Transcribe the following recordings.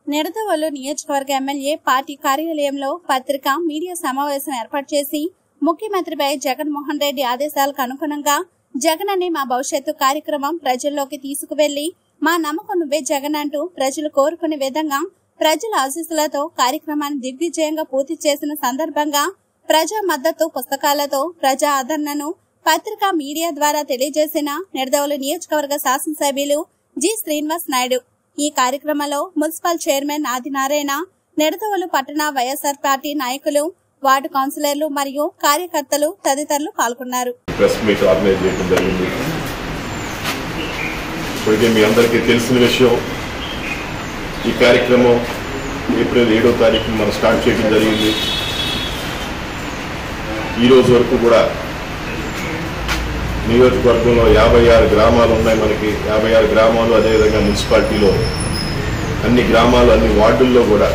నిడదవోలు నియోజకవర్గ MLA party కార్యాలయంలో పత్రికా మీడియా సమావేశం ఏర్పాటు చేసి ముఖ్యమంత్రిపై జగన్మోహన్ రెడ్డి ఆదేశాలకు అనుగుణంగా జగన్ అనే మా భవిష్యత్తు కార్యక్రమం ప్రజల్లోకి తీసుకువెళ్లి మా నమ్మకం నువ్వే జగన్ అంటూ ప్రజలు కోరుకునే విధంగా ప్రజల ఆశీస్సులతో కార్యక్రమాన్ని దిగ్విజయంగా పూర్తి చేసిన సందర్భంగా ప్రజా మద్దతు పుస్తకాలతో ప్రజా ఆదరణను పత్రికా మీడియా ద్వారా తెలియజేసిన నిడదవోలు నియోజకవర్గ శాసనసభ్యులు జి శ్రీనివాస్ నాయుడు ఈ కార్యక్రమంలో మున్సిపల్ చైర్మన్ ఆదినారాయణ నిడదవోలు పట్టణ వైఎస్ఆర్ పార్టీ నాయకులు వార్డు కౌన్సిలర్లు మరియు కార్యకర్తలు తదితరులు పాల్గొన్నారు ప్రెస్ మీట్ ఆర్గనైజ్ చేయడం జరిగింది ఇప్పటికే మీ అందరికీ తెలిసిన విషయం ఈ కార్యక్రమం ఏప్రిల్ ఏడో తారీఖు మనం స్టార్ట్ చేయడం జరిగింది ఈ రోజు వరకు కూడా నియోజకవర్గంలో యాభై ఆరు గ్రామాలు ఉన్నాయి మనకి యాభై ఆరు గ్రామాలు అదేవిధంగా మున్సిపాలిటీలో అన్ని గ్రామాలు అన్ని వార్డుల్లో కూడా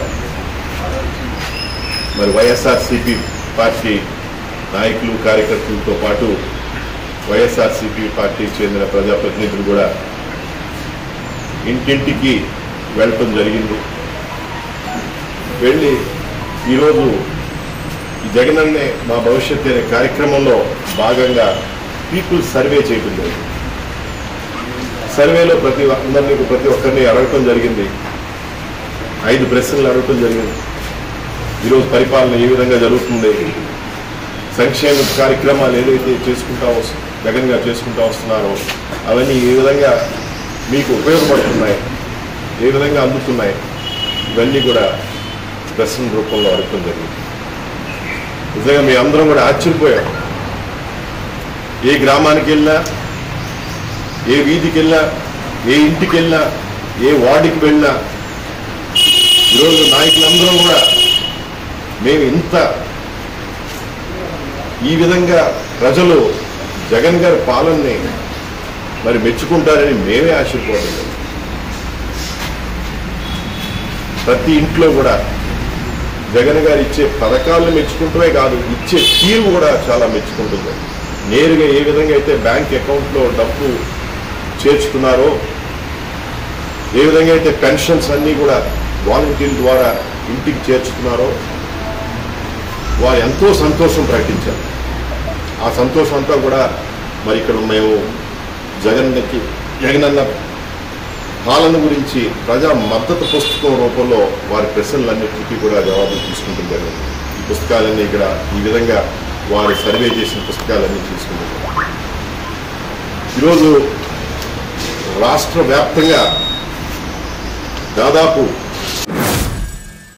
మరి వైఎస్ఆర్సిపి పార్టీ నాయకులు కార్యకర్తలతో పాటు వైఎస్ఆర్సీపీ పార్టీకి చెందిన ప్రజాప్రతినిధులు కూడా ఇంటింటికి వెళ్ళటం జరిగింది వెళ్ళి ఈరోజు ఈ జగనన్నే మా భవిష్యత్తు అనే కార్యక్రమంలో భాగంగా పీపుల్ సర్వే చేయడం జరిగింది సర్వేలో ప్రతి అందరినీ ప్రతి ఒక్కరిని అడగటం జరిగింది ఐదు ప్రశ్నలు అడగటం జరిగింది ఈరోజు పరిపాలన ఏ విధంగా జరుగుతుంది సంక్షేమ కార్యక్రమాలు ఏదైతే చేసుకుంటా వస్తు జగన్ గారు చేసుకుంటా వస్తున్నారో అవన్నీ ఏ విధంగా మీకు ఉపయోగపడుతున్నాయి ఏ విధంగా అందుతున్నాయి ఇవన్నీ కూడా ప్రశ్న రూపంలో అడగటం జరిగింది నిజంగా మీ అందరం కూడా ఆశ్చర్యపోయాం ఏ గ్రామానికి వెళ్ళినా ఏ వీధికి వెళ్ళినా ఏ ఇంటికి వెళ్ళినా ఏ వార్డుకి వెళ్ళినా ఈరోజు నాయకులందరం కూడా మేము ఇంత ఈ విధంగా ప్రజలు జగన్ గారి పాలనని మరి మెచ్చుకుంటారని మేమే ఆశీర్వాదం ప్రతి ఇంట్లో కూడా జగన్ గారు ఇచ్చే పథకాలను మెచ్చుకుంటమే కాదు ఇచ్చే తీరు కూడా చాలా మెచ్చుకుంటుంది నేరుగా ఏ విధంగా అయితే బ్యాంక్ అకౌంట్లో డబ్బు చేర్చుకున్నారో ఏ విధంగా అయితే పెన్షన్స్ అన్నీ కూడా వాలంటీర్ల ద్వారా ఇంటికి చేర్చుకున్నారో వారు ఎంతో సంతోషం ప్రకటించారు ఆ సంతోషం అంతా కూడా మరి ఇక్కడ మేము జగన్కి జగనన్న పాలన గురించి ప్రజా మద్దతు పుస్తకం రూపంలో వారి ప్రశ్నలన్నింటికీ కూడా జవాబులు తీసుకుంటుంది జగన్ ఈ పుస్తకాలన్నీ ఇక్కడ ఈ విధంగా వారు సర్వే చేసిన పుస్తకాలన్నీ తీసుకుంటున్నారు ఈరోజు రాష్ట్ర వ్యాప్తంగా దాదాపు